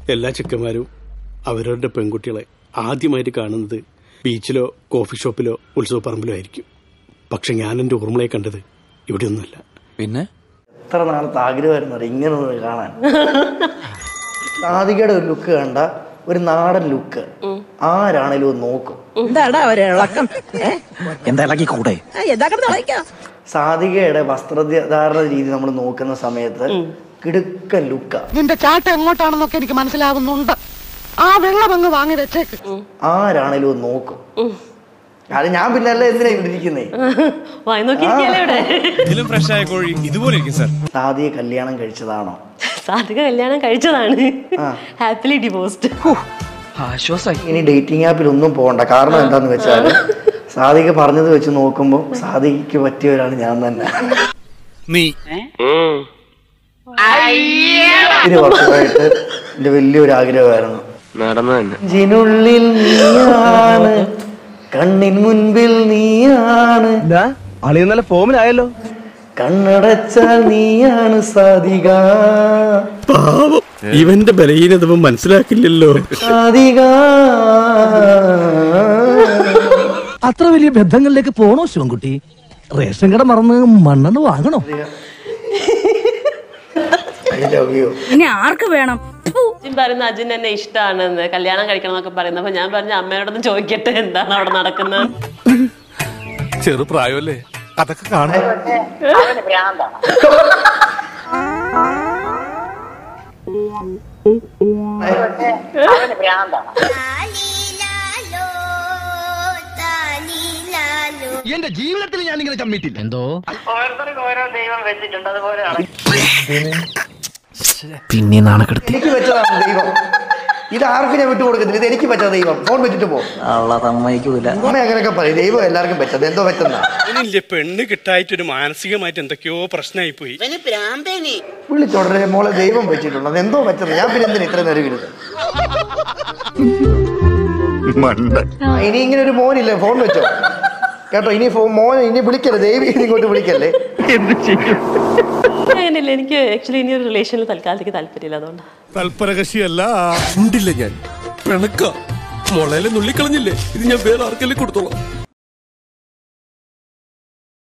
എല്ലാ ചെക്കന്മാരും അവരവരുടെ പെൺകുട്ടികളെ ആദ്യമായിട്ട് കാണുന്നത് ബീച്ചിലോ കോഫി ഷോപ്പിലോ ഉത്സവപ്പറമ്പിലോ ആയിരിക്കും പക്ഷെ ഞാൻ എൻ്റെ ഓർമ്മളയെ കണ്ടത് ഇവിടെയൊന്നുമല്ല പിന്നെ എത്ര നാളത്തെ ആഗ്രഹമായിരുന്നു അറിയാം ഇങ്ങനെ ഒന്ന് കാണാൻ രാധികയുടെ ഒരു ലുക്ക് കണ്ട ഒരു നാടൻ ലുക്ക് ആരാണേലും ഒന്ന് നോക്കും എന്താടാ ഒരു ഇളക്കം ഏ? എന്താ ഇളക്കി കൂടെ ആ, എന്താ കിടന്ന് ഇളക്കാം സാധികയുടെ വസ്ത്രധാരണ രീതി നമ്മൾ നോക്കുന്ന സമയത്ത് കിടുക്കൻ ലുക്ക നിന്റെ ചാട്ട എങ്ങോട്ടാണെന്നൊക്കെ എനിക്ക് മനസ്സിലാവുന്നുണ്ട് ആ വെള്ളം അങ്ങ് വാങ്ങി വെച്ചേക്ക് ആരാണേലും ഒന്ന് നോക്കും അത് ഞാൻ പിന്നെ അല്ല എന്തിനാ ഇവിടെ ഇരിക്കുന്നേ വായി നോക്കിയിരിക്കല്ലേ ഇവിടെ ഇതിലും ഫ്രഷ് ആയ കോഴി ഇതുപോലെ ഇരിക്കും സാർ സാധിയെ കല്യാണം കഴിച്ചതാണോ സാധിക കല്യാണം കഴിച്ചതാണ് ഹാപ്പിലി ഡിവോഴ്സ്ഡ് ആശ്വാസായി ഇനി ഡേറ്റിംഗ് ആപ്പിൽ ഒന്നും പോകണ്ട കാരണം എന്താന്ന് വെച്ചാൽ സാധിക പറഞ്ഞത് വെച്ച് നോക്കുമ്പോൾ സാധികയ്ക്ക് പറ്റിയവരാണ് ഞാൻ തന്നെ നീ ഒത്തിരി വർഷമായിട്ട് എന്റെ വലിയൊരു ആഗ്രഹമായിരുന്നു ജിനുള്ളിൽ നീയാണ് കണ്ണിൻ മുൻപിൽ നീയാണ് അളി നല്ല ഫോമിലായല്ലോ കണ്ണടച്ചാൽ നീയാണ് സാധിക പാവം ഇവന്റെ ബലഹീനത ഇവൻ മനസ്സിലാക്കില്ലല്ലോ സാധിക അത്ര വലിയ ബന്ധങ്ങളിലേക്ക് പോണോ ശിവൻകുട്ടി റേഷൻ കട മറന്ന് മണ്ണെണ്ണ വാങ്ങണോ ഐ ലവ് യു ഇനി ആർക്ക് വേണം അജിൻ പറയുന്ന അജിൻ എന്നെ ഇഷ്ടമാണെന്ന് കല്യാണം കഴിക്കണം എന്നൊക്കെ പറയുന്നത് അപ്പൊ ഞാൻ പറഞ്ഞ അമ്മയോടൊന്ന് ചോദിക്കട്ടെ എന്താണ് അവിടെ നടക്കുന്നത് ചെറു പ്രായമല്ലേ അതൊക്കെ കാണാൻ എന്റെ ജീവിതത്തിൽ ഞാൻ ഇങ്ങനെ ചമ്മിട്ടില്ല എന്തോ ഓരോരുത്തർക്കും ഓരോ ദൈവം വെച്ചിട്ടുണ്ട് അതുപോലെയാണ് പിന്നെ നാണക്കെടുത്തി എനിക്ക് വെച്ചതാണ് ദൈവം ഇത് ആർക്കും ഞാൻ വിട്ടു കൊടുക്കത്തില്ല ഇത് എനിക്ക് പറ്റാ ദൈവം ഫോൺ വെച്ചിട്ട് പോ അവളെ സമ്മതിക്കൂല അമ്മ അങ്ങനെയൊക്കെ പറയും ദൈവം എല്ലാവർക്കും പറ്റത് എന്തോ പറ്റുന്ന ഇതിനില്ലേ പെണ്ണ് കിട്ടായിട്ടൊരു മാനസികമായിട്ട് എന്തൊക്കെയോ പ്രശ്നമായി പോയി വിളിച്ചോടനെ മോളെ ദൈവം വെച്ചിട്ടുണ്ട് അത് എന്തോ പറ്റുന്നത് ഞാൻ പിന്നെ എന്തിനാ ഇത്ര നിലവിലുത് ഇനി ഇങ്ങനെ ഒരു മോനില്ലേ ഫോൺ വെച്ചോ കേട്ടോ ഇനി ഫോ മോൻ ഇനി വിളിക്കല്ലേ ദൈവം ഇനി ഇങ്ങോട്ട് വിളിക്കല്ലേ അങ്ങനെയല്ല എനിക്ക് ആക്ച്വലി ഇനി ഒരു റിലേഷനിൽ തൽക്കാലത്തേക്ക് താല്പര്യമില്ല അതുകൊണ്ടാണ് തൽപരകശിയല്ല ഉണ്ടില്ല ഞാൻ പിണക്ക മുളയിലെ നുള്ളിക്കളഞ്ഞില്ലേ ഇത് ഞാൻ വേറെ ആർക്കെല്ലാം കൊടുത്തോളാം